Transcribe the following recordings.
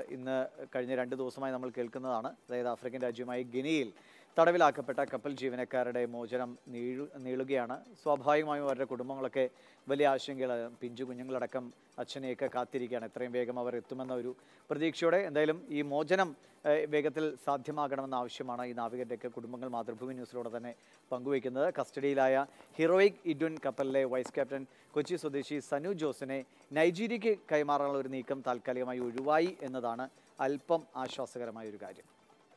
ഇന്ന് കഴിഞ്ഞ രണ്ട് ദിവസമായി നമ്മൾ കേൾക്കുന്നതാണ് അതായത് ആഫ്രിക്കൻ രാജ്യമായ ഗിനിയിൽ തടവിലാക്കപ്പെട്ട കപ്പൽ ജീവനക്കാരുടെ മോചനം നീളു നീളുകയാണ് സ്വാഭാവികമായും അവരുടെ കുടുംബങ്ങളൊക്കെ വലിയ ആശങ്കകൾ പിഞ്ചു കുഞ്ഞുങ്ങളടക്കം അച്ഛനെയൊക്കെ കാത്തിരിക്കുകയാണ് എത്രയും വേഗം അവർ എത്തുമെന്ന ഒരു പ്രതീക്ഷയോടെ എന്തായാലും ഈ മോചനം ഏഹ്, വേഗത്തിൽ സാധ്യമാകണമെന്ന ആവശ്യമാണ് ഈ നാവികരുടെയൊക്കെ കുടുംബങ്ങൾ മാതൃഭൂമി ന്യൂസിലൂടെ തന്നെ പങ്കുവയ്ക്കുന്നത് കസ്റ്റഡിയിലായ ഹീറോയിക് ഇഡ്വൻ കപ്പലിലെ വൈസ് ക്യാപ്റ്റൻ കൊച്ചി സ്വദേശി സനു ജോസിനെ നൈജീരിയയ്ക്ക് കൈമാറാനുള്ള ഒരു നീക്കം താൽക്കാലികമായി ഒഴിവായി എന്നതാണ് അല്പം ആശ്വാസകരമായ ഒരു കാര്യം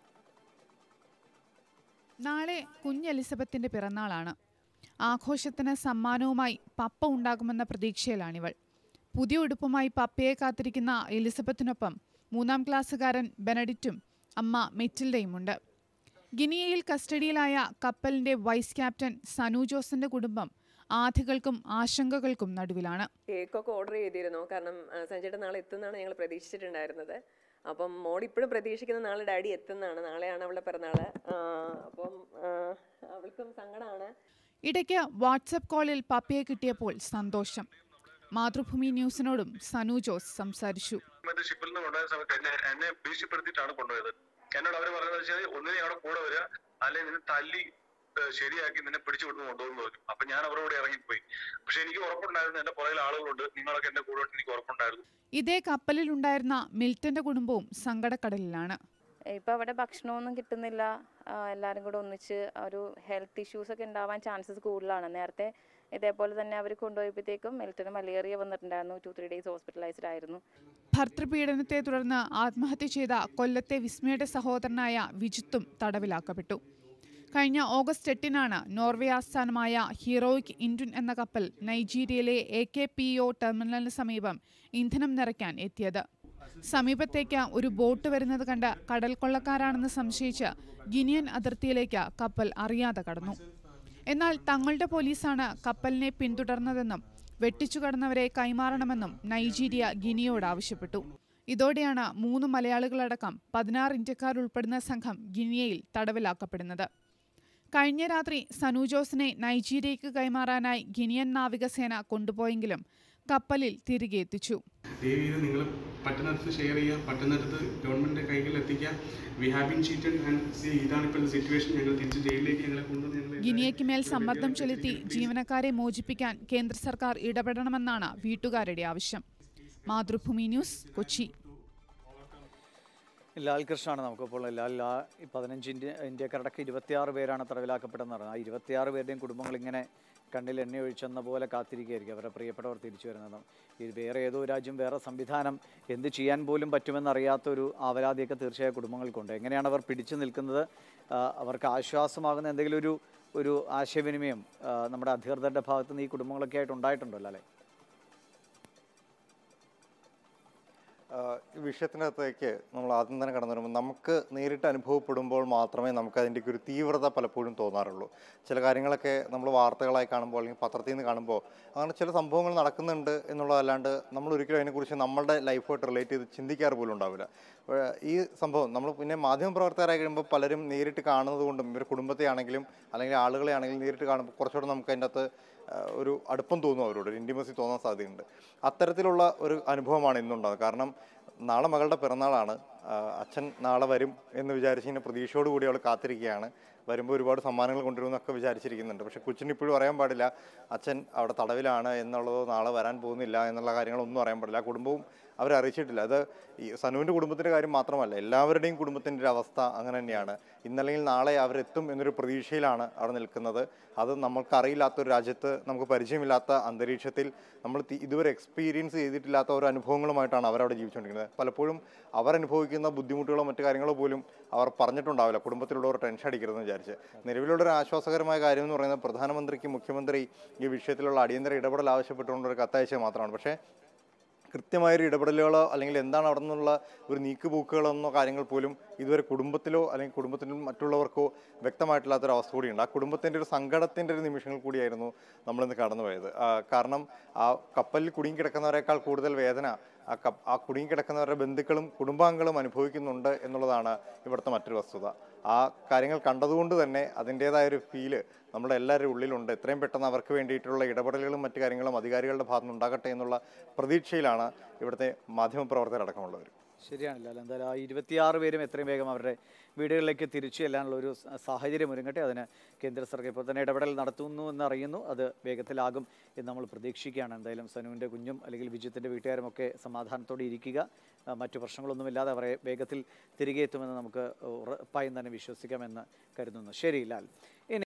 നാളെ കുഞ്ഞ് എലിസബത്തിന്റെ പിറന്നാളാണ് ആഘോഷത്തിന് സമ്മാനവുമായി പപ്പ ഉണ്ടാകുമെന്ന പ്രതീക്ഷയിലാണിവൾ പുതിയ ഉടുപ്പുമായി പപ്പയെ കാത്തിരിക്കുന്ന എലിസബത്തിനൊപ്പം മൂന്നാം ക്ലാസ്സുകാരൻ ബെനഡിറ്റും അമ്മ മെറ്റിൽഡയുമുണ്ട് ഗിനിയയിൽ കസ്റ്റഡിയിലായ കപ്പലിന്റെ വൈസ് ക്യാപ്റ്റൻ സനു ജോസിന്റെ കുടുംബം ആധികൾക്കും ആശങ്കകൾക്കും നടുവിലാണ് കേക്കൊക്കെ ഓർഡർ ചെയ്തിരുന്നു കാരണം ആ, സഞ്ജയുടെ നാളെ എത്തുന്നതാണ് ഞങ്ങൾ പ്രതീക്ഷിച്ചിട്ടുണ്ടായിരുന്നത് അപ്പം മോൾ ഇപ്പോഴും പ്രതീക്ഷിക്കുന്ന നാളെ ഡാഡി എത്തുന്നതാണ് നാളെയാണ് അവളുടെ പിറന്നാള് ആ, അപ്പം ആ, അവൾക്കും സങ്കടമാണ് ഇടയ്ക്ക് വാട്സപ്പ് കോളിൽ പപ്പയെ കിട്ടിയപ്പോൾ സന്തോഷം മാതൃഭൂമി ന്യൂസിനോടും സനു ജോസ് സംസാരിച്ചു മറ്റേ ഷിപ്പിൽ നിന്ന് കൊണ്ടുപോയ സമയത്ത് എന്നെ എന്നെ ഭീഷണിപ്പെടുത്തിയിട്ടാണ് കൊണ്ടുപോയത് എന്നോട് അവര് പറയുന്നത് വെച്ചാൽ ഒന്നിനെ അവിടെ കൂടെ വരിക അല്ലെങ്കിൽ നിന്നെ തല്ലി ഏഹ്, ശരിയാക്കി നിന്നെ പിടിച്ചു വിട്ടു കൊണ്ടുപോകുന്നു പറഞ്ഞു അപ്പൊ ഞാൻ അവരോട് ഇറങ്ങിപ്പോയി പക്ഷെ എനിക്ക് ഉറപ്പുണ്ടായിരുന്നു എന്റെ പുറകിൽ ആളുകളുണ്ട് നിങ്ങളൊക്കെ എന്റെ കൂടെ ഉണ്ട് എനിക്ക് ഉറപ്പുണ്ടായിരുന്നു ഇതേ കപ്പലിലുണ്ടായിരുന്ന മിൽട്ടന്റെ കുടുംബവും സങ്കടക്കടലിലാണ് ഇപ്പം അവിടെ ഭക്ഷണമൊന്നും കിട്ടുന്നില്ല ആ, എല്ലാവരും കൂടെ ഒന്നിച്ച് ഒരു ഹെൽത്ത് ഇഷ്യൂസ് ഒക്കെ ഉണ്ടാവാൻ ചാൻസസ് കൂടുതലാണ് നേരത്തെ ഇതേപോലെ തന്നെ അവർ കൊണ്ടുപോയപ്പോഴത്തേക്കും മിൽട്ടന് മലേറിയ വന്നിട്ടുണ്ടായിരുന്നു ടു ത്രീ ഡേയ്സ് ഹോസ്പിറ്റലൈസ്ഡ് ആയിരുന്നു ഭർത്തൃപീഡനത്തെ തുടർന്ന് ആത്മഹത്യ ചെയ്ത കൊല്ലത്തെ വിസ്മയുടെ സഹോദരനായ വിജിത്തും തടവിലാക്കപ്പെട്ടു കഴിഞ്ഞ ഓഗസ്റ്റ് എട്ടിനാണ് നോർവേ ആസ്ഥാനമായ ഹീറോയിക് ഇൻഡുൻ എന്ന കപ്പൽ നൈജീരിയയിലെ എ കെ പി ഒ ടെർമിനലിന് സമീപം ഇന്ധനം നിറയ്ക്കാൻ എത്തിയത് സമീപത്തേക്ക് ഒരു ബോട്ട് വരുന്നത് കണ്ട് കടൽ കൊള്ളക്കാരാണെന്ന് സംശയിച്ച് ഗിനിയൻ അതിർത്തിയിലേക്ക് കപ്പൽ അറിയാതെ കടന്നു എന്നാൽ തങ്ങളുടെ പോലീസാണ് കപ്പലിനെ പിന്തുടർന്നതെന്നും വെട്ടിച്ചു കടന്നവരെ കൈമാറണമെന്നും നൈജീരിയ ഗിനിയോട് ആവശ്യപ്പെട്ടു ഇതോടെയാണ് മൂന്ന് മലയാളികളടക്കം പതിനാറ് ഇന്ത്യക്കാർ ഉൾപ്പെടുന്ന സംഘം ഗിനിയയിൽ തടവിലാക്കപ്പെടുന്നത് കഴിഞ്ഞ രാത്രി സനു ജോസിനെ നൈജീരിയയ്ക്ക് കൈമാറാനായി ഗിനിയൻ നാവികസേന കൊണ്ടുപോയെങ്കിലും കപ്പലിൽ തിരികെ എത്തിച്ചു ദയവ് ചെയ്ത് നിങ്ങൾ പറ്റുന്നിടത്ത് ഷെയർ ചെയ്യുക പറ്റുന്നിടത്ത് ഗവൺമെൻറ്റിൻ്റെ കൈകളിൽ എത്തിക്കുക we have been cheated and see ഇതാണ് ഇപ്പോഴത്തെ സിറ്റുവേഷൻ ഞങ്ങൾ തിരിച്ച് ജയിലിലേക്ക് ഞങ്ങളെ കൊണ്ടുവന്ന് ഞങ്ങൾ ഗിനിയയ്ക്ക് മേൽ സമ്മർദ്ദം ചെലുത്തി ജീവനക്കാരെ മോചിപ്പിക്കാൻ കേന്ദ്ര സർക്കാർ ഇടപെടണമെന്നാണ് വീട്ടുകാരുടെ ആവശ്യം മാതൃഭൂമി ന്യൂസ് കൊച്ചി ലാൽ കൃഷ്ണാണ് നമുക്കിപ്പോൾ ലാൽ ലാ ഈ പതിനഞ്ച് ഇന്ത്യ ഇന്ത്യക്കാരടക്കം ഇരുപത്തിയാറ് പേരാണ് തടവിലാക്കപ്പെട്ടെന്ന് പറഞ്ഞത് ആ ഇരുപത്തിയാറ് പേരുടെയും കുടുംബങ്ങൾ ഇങ്ങനെ കണ്ണിൽ എണ്ണ ഒഴിച്ചെന്ന പോലെ കാത്തിരിക്കുകയായിരിക്കും അവരുടെ പ്രിയപ്പെട്ടവർ തിരിച്ചു വരുന്നത് ഇത് വേറെ ഏതോ രാജ്യം വേറെ സംവിധാനം എന്ത് ചെയ്യാൻ പോലും പറ്റുമെന്നറിയാത്തൊരു ആവലാതിയൊക്കെ തീർച്ചയായും കുടുംബങ്ങൾക്കുണ്ട് എങ്ങനെയാണ് അവർ പിടിച്ചു നിൽക്കുന്നത് ആ, അവർക്ക് ആശ്വാസമാകുന്ന എന്തെങ്കിലും ഒരു ഒരു ആശയവിനിമയം ആ, നമ്മുടെ അധികൃതരുടെ ഭാഗത്ത് നിന്ന് ഈ കുടുംബങ്ങളൊക്കെ ആയിട്ട് ഉണ്ടായിട്ടുണ്ടല്ലോ അല്ലേ ആഹ് ഈ വിഷയത്തിനകത്തേക്ക് നമ്മൾ ആദ്യം തന്നെ കടന്നു വരുമ്പോൾ നമുക്ക് നേരിട്ട് അനുഭവപ്പെടുമ്പോൾ മാത്രമേ നമുക്ക് അതിൻ്റെ ഒരു തീവ്രത പലപ്പോഴും തോന്നാറുള്ളൂ ചില കാര്യങ്ങളൊക്കെ നമ്മൾ വാർത്തകളായി കാണുമ്പോൾ അല്ലെങ്കിൽ പത്രത്തിൽ നിന്ന് കാണുമ്പോൾ അങ്ങനെ ചില സംഭവങ്ങൾ നടക്കുന്നുണ്ട് എന്നുള്ളതല്ലാണ്ട് നമ്മൾ ഒരിക്കലും അതിനെക്കുറിച്ച് നമ്മളുടെ ലൈഫായിട്ട് റിലേറ്റ് ചെയ്ത് ചിന്തിക്കാറ് പോലും ഉണ്ടാവില്ല അപ്പോൾ ഈ സംഭവം നമ്മൾ പിന്നെ മാധ്യമപ്രവർത്തകരായി കഴിയുമ്പോൾ പലരും നേരിട്ട് കാണുന്നത് കൊണ്ടും ഇവരുടെ കുടുംബത്തെ ആണെങ്കിലും അല്ലെങ്കിൽ ആളുകളെ ആണെങ്കിലും നേരിട്ട് കാണുമ്പോൾ കുറച്ചുകൂടെ നമുക്ക് അതിൻ്റെ അകത്ത് ആഹ് ഒരു അടുപ്പം തോന്നും അവരോട് ഒരു ഇൻറ്റിമസി തോന്നാൻ സാധ്യതയുണ്ട് അത്തരത്തിലുള്ള ഒരു അനുഭവമാണ് ഇന്നുണ്ടാകുന്നത് കാരണം നാളെ മകളുടെ പിറന്നാളാണ് ആഹ് അച്ഛൻ നാളെ വരും എന്ന് വിചാരിച്ച് ഇങ്ങനെ പ്രതീക്ഷയോട് കൂടി അവൾ കാത്തിരിക്കുകയാണ് വരുമ്പോൾ ഒരുപാട് സമ്മാനങ്ങൾ കൊണ്ടുവരുമെന്നൊക്കെ വിചാരിച്ചിരിക്കുന്നുണ്ട് പക്ഷേ കൊച്ചിന് ഇപ്പോഴും അറിയാൻ പാടില്ല അച്ഛൻ അവിടെ തടവിലാണ് എന്നുള്ളതോ നാളെ വരാൻ പോകുന്നില്ല എന്നുള്ള കാര്യങ്ങളൊന്നും അറിയാൻ പാടില്ല ആ കുടുംബവും അവരെ അറിയിച്ചിട്ടില്ല അത് ഈ സനുവിൻ്റെ കുടുംബത്തിൻ്റെ കാര്യം മാത്രമല്ല എല്ലാവരുടെയും കുടുംബത്തിൻ്റെ ഒരു അവസ്ഥ അങ്ങനെ തന്നെയാണ് ഇന്നല്ലെങ്കിൽ നാളെ അവരെത്തും എന്നൊരു പ്രതീക്ഷയിലാണ് അവിടെ നിൽക്കുന്നത് അത് നമ്മൾക്കറിയില്ലാത്തൊരു രാജ്യത്ത് നമുക്ക് പരിചയമില്ലാത്ത അന്തരീക്ഷത്തിൽ നമ്മൾ തി- ഇതുവരെ എക്സ്പീരിയൻസ് ചെയ്തിട്ടില്ലാത്ത ഓരോ അനുഭവങ്ങളുമായിട്ടാണ് അവരവിടെ ജീവിച്ചുകൊണ്ടിരിക്കുന്നത് പലപ്പോഴും അവരനുഭവിക്കുന്ന ബുദ്ധിമുട്ടുകളോ മറ്റു കാര്യങ്ങളോ പോലും അവർ പറഞ്ഞിട്ടുണ്ടാവില്ല കുടുംബത്തിലുള്ളവർ ടെൻഷൻ അടിക്കരുതെന്ന് വിചാരിച്ച് നിലവിലുള്ള ഒരു ആശ്വാസകരമായ കാര്യം എന്ന് പറയുന്നത് പ്രധാനമന്ത്രിക്ക് മുഖ്യമന്ത്രി ഈ വിഷയത്തിലുള്ള അടിയന്തര ഇടപെടൽ ആവശ്യപ്പെട്ടുകൊണ്ട് ഒരു കത്തയച്ചത് മാത്രമാണ് പക്ഷേ കൃത്യമായൊരു ഇടപെടലുകളോ അല്ലെങ്കിൽ എന്താണ് അവിടെ നിന്നുള്ള ഒരു നീക്കുപോക്കുകളോ എന്നോ കാര്യങ്ങൾ പോലും ഇതുവരെ കുടുംബത്തിലോ അല്ലെങ്കിൽ കുടുംബത്തിനും മറ്റുള്ളവർക്കോ വ്യക്തമായിട്ടില്ലാത്തൊരു അവസ്ഥ കൂടിയുണ്ട് ആ കുടുംബത്തിൻ്റെ ഒരു സങ്കടത്തിൻ്റെ ഒരു നിമിഷങ്ങൾ കൂടിയായിരുന്നു നമ്മളിന്ന് കടന്നുപോയത് ആ, കാരണം ആ കപ്പലിൽ കുടുങ്ങിക്കിടക്കുന്നവരെക്കാൾ കൂടുതൽ വേദന ആ കപ്പ് ആ കുടുങ്ങിക്കിടക്കുന്നവരുടെ ബന്ധുക്കളും കുടുംബാംഗങ്ങളും അനുഭവിക്കുന്നുണ്ട് എന്നുള്ളതാണ് ഇവിടുത്തെ മറ്റൊരു വസ്തുത ആ കാര്യങ്ങൾ കണ്ടതുകൊണ്ട് തന്നെ അതിൻ്റേതായ ഒരു ഫീല് നമ്മുടെ എല്ലാവരുടെ ഉള്ളിലുണ്ട് എത്രയും പെട്ടെന്ന് അവർക്ക് വേണ്ടിയിട്ടുള്ള ഇടപെടലുകളും മറ്റു കാര്യങ്ങളും അധികാരികളുടെ ഭാഗത്തുനിന്ന് ഉണ്ടാകട്ടെ എന്നുള്ള പ്രതീക്ഷയിലാണ് ഇവിടുത്തെ മാധ്യമപ്രവർത്തകരടക്കമുള്ളവർ ശരിയാണല്ലോ അല്ല എന്തായാലും ആ ഇരുപത്തിയാറ് പേരും എത്രയും വേഗം അവരുടെ വീടുകളിലേക്ക് തിരിച്ചു ചെല്ലാനുള്ള ഒരു സ- സാഹചര്യം ഒരുങ്ങട്ടെ അതിന് കേന്ദ്ര സർക്കാർ ഇപ്പോൾ തന്നെ ഇടപെടൽ നടത്തുന്നു എന്ന് അറിയുന്നു അത് വേഗത്തിലാകും എന്ന് നമ്മൾ പ്രതീക്ഷിക്കുകയാണ് എന്തായാലും സനുവിൻ്റെ കുഞ്ഞും അല്ലെങ്കിൽ വിജിത്തിൻ്റെ വീട്ടുകാരും ഒക്കെ സമാധാനത്തോടെ ഇരിക്കുക ആ, മറ്റു പ്രശ്നങ്ങളൊന്നുമില്ലാതെ അവരെ വേഗത്തിൽ തിരികെ എത്തുമെന്ന് നമുക്ക് ഉറപ്പായും തന്നെ വിശ്വസിക്കാമെന്ന് കരുതുന്നു ശരി ലാൽ ഇനി